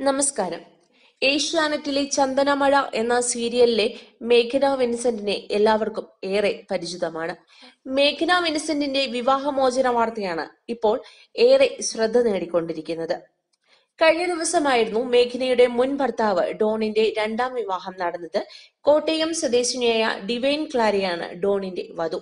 നമസ്കാരം ഏഷ്യാനെറ്റിലെ ചന്ദനമഴ എന്ന സീരിയലിലെ മേഘന വിൻസെന്റിനെ എല്ലാവർക്കും ഏറെ പരിചിതമാണ് മേഘന വിൻസെന്റിന്റെ വിവാഹമോചന വാർത്തയാണ് ഇപ്പോൾ ഏറെ ശ്രദ്ധ നേടിക്കൊണ്ടിരിക്കുന്നത് കഴിഞ്ഞ ദിവസമായിരുന്നു മേഘനയുടെ മുൻ ഭർത്താവ് ഡോണിന്റെ രണ്ടാം വിവാഹം നടന്നത് കോട്ടയം സ്വദേശിനിയായ ഡിവൈൻ ക്ലാരിയാണ് ഡോണിന്റെ വധു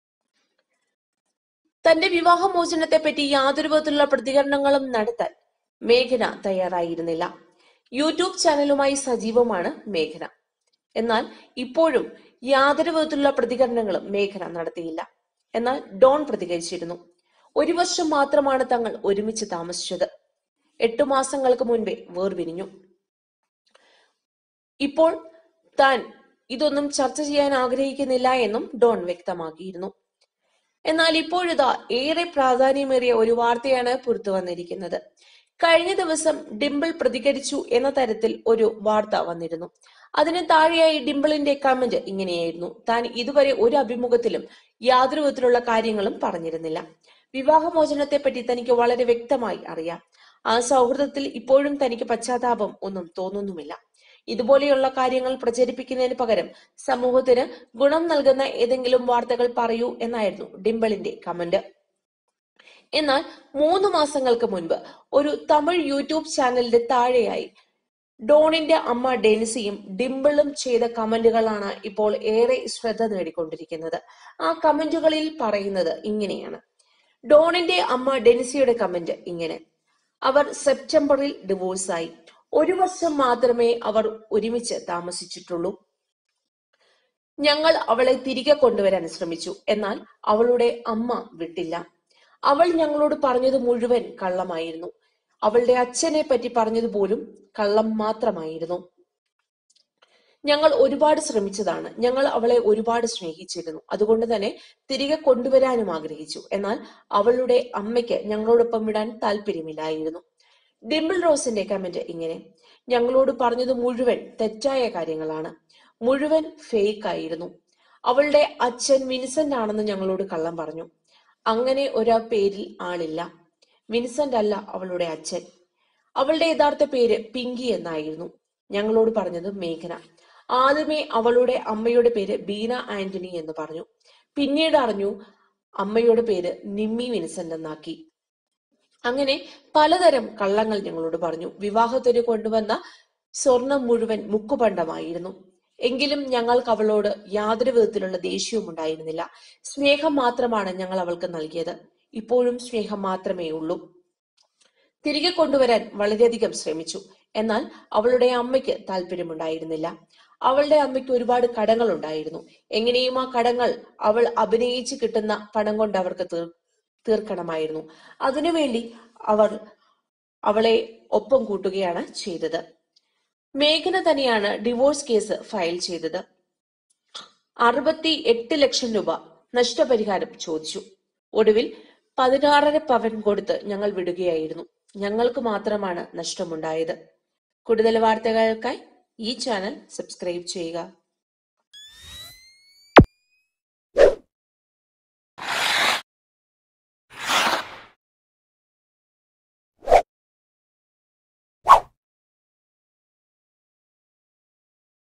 തന്റെ വിവാഹമോചനത്തെപ്പറ്റി യാതൊരു വിധത്തിലുള്ള പ്രതികരണങ്ങളും നടത്താൻ മേഘന തയ്യാറായിരുന്നില്ല യൂട്യൂബ് ചാനലുമായി സജീവമാണ് മേഘന എന്നാൽ ഇപ്പോഴും യാതൊരു വിധത്തിലുള്ള പ്രതികരണങ്ങളും മേഘന നടത്തിയില്ല എന്നാൽ ഡോൺ പ്രതികരിച്ചിരുന്നു ഒരു വർഷം മാത്രമാണ് തങ്ങൾ ഒരുമിച്ച് താമസിച്ചത് എട്ടു മാസങ്ങൾക്ക് മുൻപേ വേർപിരിഞ്ഞു ഇപ്പോൾ താൻ ഇതൊന്നും ചർച്ച ചെയ്യാൻ ആഗ്രഹിക്കുന്നില്ല എന്നും ഡോൺ വ്യക്തമാക്കിയിരുന്നു എന്നാൽ ഇപ്പോഴിതാ ഏറെ പ്രാധാന്യമേറിയ ഒരു വാർത്തയാണ് പുറത്തു വന്നിരിക്കുന്നത് കഴിഞ്ഞ ദിവസം ഡിംപിൾ പ്രതികരിച്ചു എന്ന തരത്തിൽ ഒരു വാർത്ത വന്നിരുന്നു അതിന് താഴെയായി ഡിംപിളിന്റെ കമന്റ് ഇങ്ങനെയായിരുന്നു താൻ ഇതുവരെ ഒരു അഭിമുഖത്തിലും യാതൊരു വിധത്തിലുള്ള കാര്യങ്ങളും പറഞ്ഞിരുന്നില്ല വിവാഹമോചനത്തെപ്പറ്റി തനിക്ക് വളരെ വ്യക്തമായി അറിയാം ആ സൗഹൃദത്തിൽ ഇപ്പോഴും തനിക്ക് പശ്ചാത്താപം ഒന്നും തോന്നുന്നുമില്ല ഇതുപോലെയുള്ള കാര്യങ്ങൾ പ്രചരിപ്പിക്കുന്നതിന് പകരം സമൂഹത്തിന് ഗുണം നൽകുന്ന ഏതെങ്കിലും വാർത്തകൾ പറയൂ എന്നായിരുന്നു ഡിംപിളിന്റെ കമന്റ് എന്നാൽ മൂന്ന് മാസങ്ങൾക്ക് മുൻപ് ഒരു തമിഴ് യൂട്യൂബ് ചാനലിന്റെ താഴെയായി ഡോണിന്റെ അമ്മ ഡെനിസിയും ഡിംപിളും ചെയ്ത കമന്റുകളാണ് ഇപ്പോൾ ഏറെ ശ്രദ്ധ നേടിക്കൊണ്ടിരിക്കുന്നത് ആ കമന്റുകളിൽ പറയുന്നത് ഇങ്ങനെയാണ് ഡോണിന്റെ അമ്മ ഡെനിസിയുടെ കമന്റ് ഇങ്ങനെ അവർ സെപ്റ്റംബറിൽ ഡിവോഴ്സായി ഒരു വർഷം മാത്രമേ അവർ ഒരുമിച്ച് താമസിച്ചിട്ടുള്ളൂ ഞങ്ങൾ അവളെ തിരികെ കൊണ്ടുവരാൻ ശ്രമിച്ചു എന്നാൽ അവളുടെ അമ്മ വിട്ടില്ല അവൾ ഞങ്ങളോട് പറഞ്ഞത് മുഴുവൻ കള്ളമായിരുന്നു അവളുടെ അച്ഛനെ പറ്റി പറഞ്ഞത് പോലും കള്ളം മാത്രമായിരുന്നു ഞങ്ങൾ ഒരുപാട് ശ്രമിച്ചതാണ് ഞങ്ങൾ അവളെ ഒരുപാട് സ്നേഹിച്ചിരുന്നു അതുകൊണ്ട് തന്നെ തിരികെ കൊണ്ടുവരാനും ആഗ്രഹിച്ചു എന്നാൽ അവളുടെ അമ്മയ്ക്ക് ഞങ്ങളോടൊപ്പം വിടാൻ താല്പര്യമില്ലായിരുന്നു ഡിംപിൾ റോസിന്റെ കമന്റ് ഇങ്ങനെ ഞങ്ങളോട് പറഞ്ഞത് മുഴുവൻ തെറ്റായ കാര്യങ്ങളാണ് മുഴുവൻ ഫേക്ക് ആയിരുന്നു അവളുടെ അച്ഛൻ വിൻസെന്റ് ആണെന്ന് ഞങ്ങളോട് കള്ളം പറഞ്ഞു അങ്ങനെ ഒരാ പേരിൽ ആളില്ല വിൻസെന്റ് അല്ല അവളുടെ അച്ഛൻ അവളുടെ യഥാർത്ഥ പേര് പിങ്കി എന്നായിരുന്നു ഞങ്ങളോട് പറഞ്ഞത് മേഘന ആദ്യമേ അവളുടെ അമ്മയുടെ പേര് ബീന ആന്റണി എന്ന് പറഞ്ഞു പിന്നീട് അറിഞ്ഞു അമ്മയുടെ പേര് നിമ്മി വിൻസെന്റ് എന്നാക്കി അങ്ങനെ പലതരം കള്ളങ്ങൾ ഞങ്ങളോട് പറഞ്ഞു വിവാഹത്തിന് കൊണ്ടുവന്ന സ്വർണം മുഴുവൻ മുക്കുപണ്ടമായിരുന്നു എങ്കിലും ഞങ്ങൾക്ക് അവളോട് യാതൊരു വിധത്തിലുള്ള ദേഷ്യവും ഉണ്ടായിരുന്നില്ല സ്നേഹം മാത്രമാണ് ഞങ്ങൾ അവൾക്ക് നൽകിയത് ഇപ്പോഴും സ്നേഹം മാത്രമേ ഉള്ളൂ തിരികെ കൊണ്ടുവരാൻ വളരെയധികം ശ്രമിച്ചു എന്നാൽ അവളുടെ അമ്മയ്ക്ക് താല്പര്യമുണ്ടായിരുന്നില്ല അവളുടെ അമ്മയ്ക്ക് ഒരുപാട് കടങ്ങൾ ഉണ്ടായിരുന്നു എങ്ങനെയും ആ കടങ്ങൾ അവൾ അഭിനയിച്ച് കിട്ടുന്ന പണം കൊണ്ട് അവർക്ക് തീർ തീർക്കണമായിരുന്നു അതിനുവേണ്ടി അവർ അവളെ ഒപ്പം കൂട്ടുകയാണ് ചെയ്തത് മേഘന തന്നെയാണ് ഡിവോഴ്സ് കേസ് ഫയൽ ചെയ്തത് അറുപത്തി എട്ട് ലക്ഷം രൂപ നഷ്ടപരിഹാരം ചോദിച്ചു ഒടുവിൽ പതിനാറര പവൻ കൊടുത്ത് ഞങ്ങൾ വിടുകയായിരുന്നു ഞങ്ങൾക്ക് മാത്രമാണ് നഷ്ടമുണ്ടായത് കൂടുതൽ വാർത്തകൾക്കായി ഈ ചാനൽ സബ്സ്ക്രൈബ് ചെയ്യുക